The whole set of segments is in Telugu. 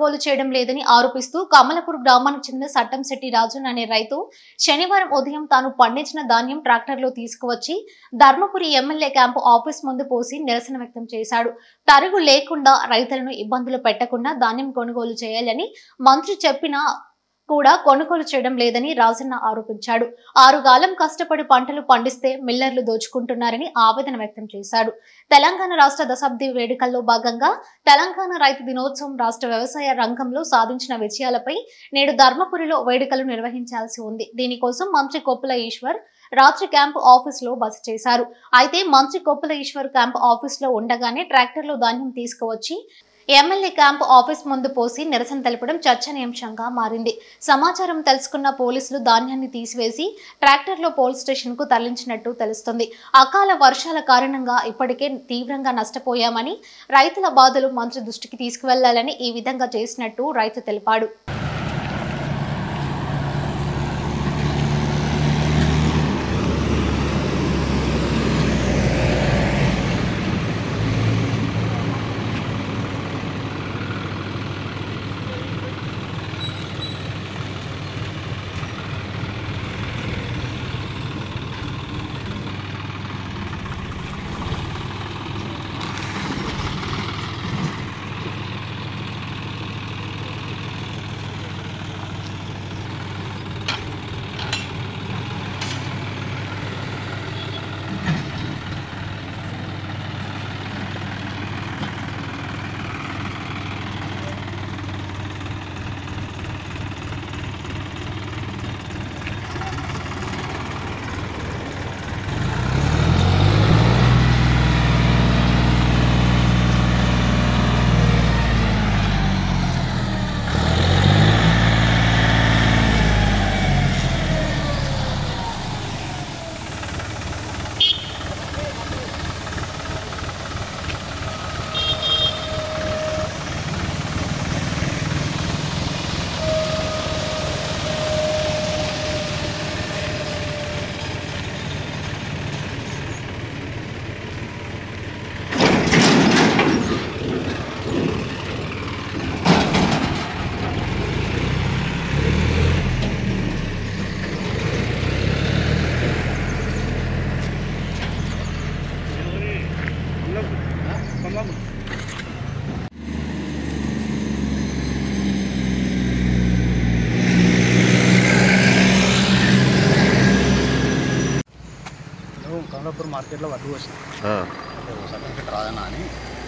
కొనుగోలు చేయడం లేదని ఆరోపిస్తూ కమలపూర్ గ్రామానికి చెందిన సట్టంశెట్టి రాజన్ అనే రైతు శనివారం ఉదయం తాను పండించిన ధాన్యం ట్రాక్టర్లో తీసుకువచ్చి ధర్మపురి ఎమ్మెల్యే క్యాంపు ఆఫీస్ ముందు పోసి నిరసన వ్యక్తం చేశాడు తరుగు లేకుండా రైతులను ఇబ్బందులు పెట్టకుండా ధాన్యం కొనుగోలు చేయాలని మంత్రి చెప్పినా కూడా కొనుగోలు చేయడం లేదని రాజన్న ఆరోపించాడు ఆరుగాలం కష్టపడి పంటలు పండిస్తే మిల్లర్లు దోచుకుంటున్నారని ఆవేదన వ్యక్తం చేశాడు తెలంగాణ రాష్ట్ర దశాబ్ది వేడుకల్లో భాగంగా తెలంగాణ రైతు దినోత్సవం రాష్ట్ర వ్యవసాయ రంగంలో సాధించిన విజయాలపై నేడు ధర్మపురిలో వేడుకలు నిర్వహించాల్సి ఉంది దీనికోసం మంత్రి కొప్పుల ఈశ్వర్ రాత్రి క్యాంపు ఆఫీస్ లో బస చేశారు అయితే మంత్రి కొప్పుల ఈశ్వర్ క్యాంపు ఆఫీస్ లో ఉండగానే ట్రాక్టర్లో ధాన్యం తీసుకువచ్చి ఎమ్మెల్యే క్యాంపు ఆఫీస్ ముందు పోసి నిరసన తెలపడం చర్చనీయాంశంగా మారింది సమాచారం తెలుసుకున్న పోలీసులు ధాన్యాన్ని తీసివేసి ట్రాక్టర్లో పోలీస్ స్టేషన్ కు తరలించినట్టు తెలుస్తుంది అకాల వర్షాల కారణంగా ఇప్పటికే తీవ్రంగా నష్టపోయామని రైతుల బాధలు మంత్రి దృష్టికి తీసుకువెళ్లాలని ఈ విధంగా చేసినట్టు రైతు తెలిపాడు నేను కమలాపూర్ మార్కెట్లో వడ్లు వచ్చిన సర్టిఫికెట్ రాదన్నా అని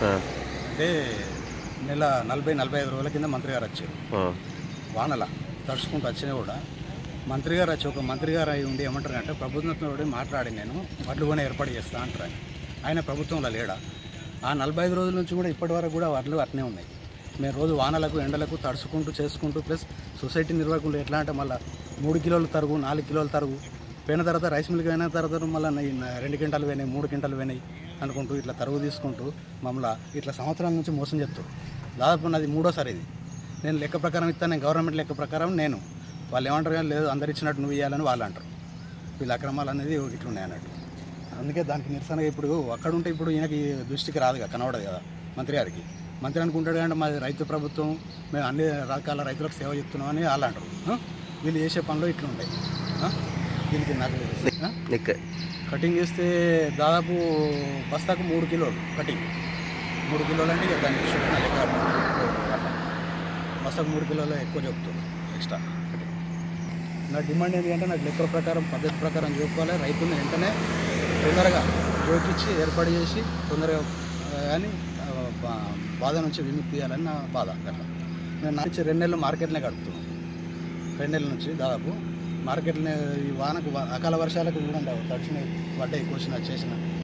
అంటే నెల నలభై నలభై ఐదు రోజుల కింద మంత్రి గారు వచ్చారు వానల తడుచుకుంటూ వచ్చినా కూడా మంత్రి గారు వచ్చి ఒక మంత్రి గారు అయి ఉండి ఏమంటారు అంటే ప్రభుత్వంతో కూడా మాట్లాడి నేను వడ్లు కొని ఏర్పాటు చేస్తా అంటారు ఆయన ఆయన ప్రభుత్వంలో లేడా ఆ నలభై ఐదు రోజుల నుంచి కూడా ఇప్పటి వరకు కూడా వడ్లు అట్నే ఉన్నాయి మేము రోజు వానలకు ఎండలకు తడుచుకుంటూ చేసుకుంటూ ప్లస్ సొసైటీ నిర్వాహకులు ఎట్లా అంటే మళ్ళీ మూడు కిలోలు తరుగు నాలుగు కిలోలు తరుగు పోయిన తర్వాత రైస్ మిల్కి పోయిన తర్వాత మళ్ళీ రెండు క్వింటాలు పోయినాయి మూడు క్వింటాలు పోయినాయి అనుకుంటూ ఇట్లా తరుగు తీసుకుంటూ మమ్మల్ని ఇట్లా సంవత్సరాల నుంచి మోసం చేస్తారు దాదాపు నాది మూడోసారి ఇది నేను లెక్క ప్రకారం ఇస్తాను నేను గవర్నమెంట్ లెక్క ప్రకారం నేను వాళ్ళు ఏమంటారు కానీ లేదు అందరు ఇచ్చినట్టు నువ్వు ఇవ్వాలని వాళ్ళు అంటారు వీళ్ళ అక్రమాలు అనేది ఇట్లున్నాయి అన్నట్టు అందుకే దానికి నిరసనగా ఇప్పుడు అక్కడ ఉంటే ఇప్పుడు ఈయనకి దృష్టికి రాదు కదా కనబడదు కదా మంత్రి గారికి మంత్రి అనుకుంటాడు అంటే మాది రైతు ప్రభుత్వం మేము అన్ని రకాల రైతులకు సేవ చేస్తున్నాం అని వాళ్ళు అంటారు ఆ? వీళ్ళు చేసే పనులు ఇట్లుంటాయి ఆ? దీనికి నాకు ఆ? నీకు కటింగ్ చేస్తే దాదాపు బస్తాకు మూడు కిలోలు కటింగ్ మూడు కిలోలు అంటే ఇక దానికి షుగర్ లెక్క అట్లా బస్తాకు మూడు కిలోలు ఎక్కువ చెప్తారు ఎక్స్ట్రా కటింగ్ నా డిమాండ్ ఏంటంటే నాకు లెక్కల ప్రకారం పద్ధతి ప్రకారం చూసుకోవాలి రైతుని వెంటనే తొందరగా జోకిచ్చి ఏర్పాటు చేసి తొందరగా ఆ, కానీ ఆ, బా- బాధ నుంచి విముక్తి చేయాలని నా బాధ అట్లా నేను నా నుంచి రెండు నెలలు మార్కెట్నే గడుపుతున్నాను రెండు నెలల నుంచి దాదాపు మార్కెట్ని ఈ వానకు వా- అకాల వర్షాలకు చూడండి తడిచిన పడ్డాయి కోసిన చేసిన